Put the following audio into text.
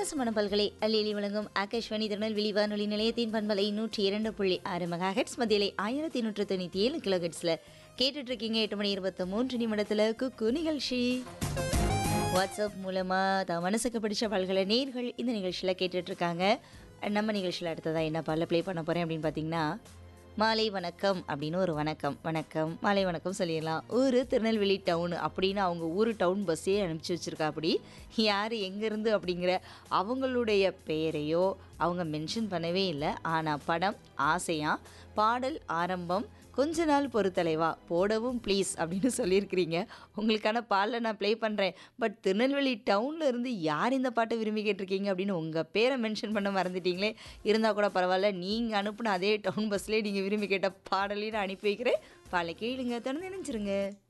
பரவசமான பல்கலை அள்ளியலி வழங்கும் ஆகாஷ்வாணி திருநெல்வேலி வானொலி நிலையத்தின் பண்பலை நூற்றி இரண்டு புள்ளி ஆறு மெகா ஹெட்ஸ் மத்தியிலே ஆயிரத்தி நூற்று தொண்ணூற்றி ஏழு கிலோ ஹெட்ஸில் கேட்டுட்டு இருக்கீங்க எட்டு மணி இருபத்தி மூன்று நிமிடத்தில் குக்கு நிகழ்ச்சி வாட்ஸ்அப் மூலமாக தான் மனசுக்கு பிடிச்ச பல்கலை நேர்கள் இந்த நிகழ்ச்சியில் கேட்டுட்டு இருக்காங்க நம்ம நிகழ்ச்சியில் அடுத்ததாக என்ன பாடல ப்ளே பண்ண போகிறேன் அப்படின்னு பார்த்தீங்கன்னா மாலை வணக்கம் அப்படின்னு ஒரு வணக்கம் வணக்கம் மாலை வணக்கம் சொல்லிடலாம் ஊர் திருநெல்வேலி டவுன் அப்படின்னு அவங்க ஊர் டவுன் பஸ்ஸே அனுப்பிச்சி வச்சுருக்கா அப்படி யார் எங்கேருந்து அப்படிங்கிற அவங்களுடைய பெயரையோ அவங்க மென்ஷன் பண்ணவே இல்லை ஆனால் படம் ஆசையாக பாடல் ஆரம்பம் கொஞ்ச நாள் பொறுத்தலைவா போடவும் ப்ளீஸ் அப்படின்னு சொல்லியிருக்கிறீங்க உங்களுக்கான பாடலை நான் ப்ளே பண்ணுறேன் பட் திருநெல்வேலி டவுனில் இருந்து யார் இந்த பாட்டை விரும்பி கேட்டிருக்கீங்க அப்படின்னு உங்கள் பேரை மென்ஷன் பண்ண மறந்துட்டீங்களே இருந்தால் கூட பரவாயில்ல நீங்கள் அனுப்புன அதே டவுன் பஸ்லேயே நீங்கள் விரும்பி கேட்ட பாடலையும் நான் அனுப்பி வைக்கிறேன் பாலை கேளுங்க தொடர்ந்து நினைச்சிருங்க